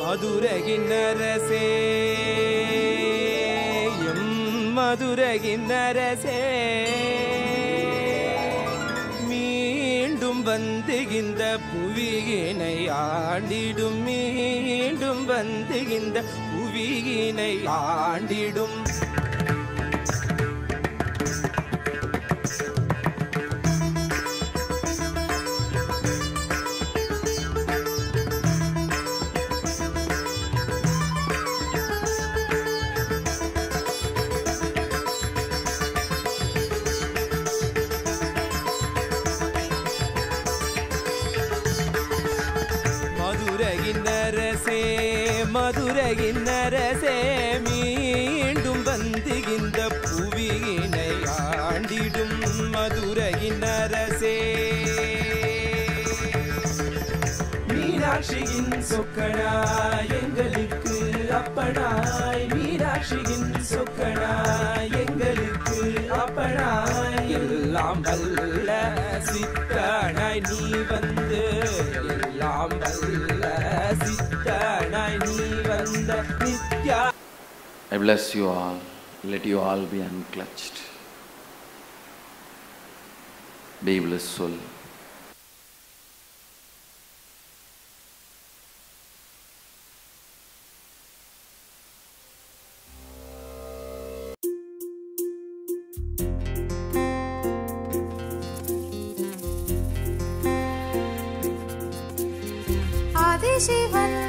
மதுரகின்னரசே M மதுரகின்னரசே மீண்டும் வந்து இந்த புவியினை ஆண்டிடும் மீண்டும் வந்து இந்த புவியினை ஆண்டிடும் மதுரையின் அரசே மதுரையின் அரசே மீண்டும் வந்து இந்த புவியினை ஆண்டிடும் மதுரையின் அரசே மீனாட்சியின் சொக்கனா எங்களுக்கு அப்பனாய் மீனாட்சியின் சொக்கனா எங்களுக்கு அப்பனாய் எல்லாம் வல்ல சித்தனாய் நீ வந்து எல்லாம் வல்ல சித்தனாய் நீ வந்த Nithya I bless you all. Let you all be unclutched. Be blissful. Adhisivan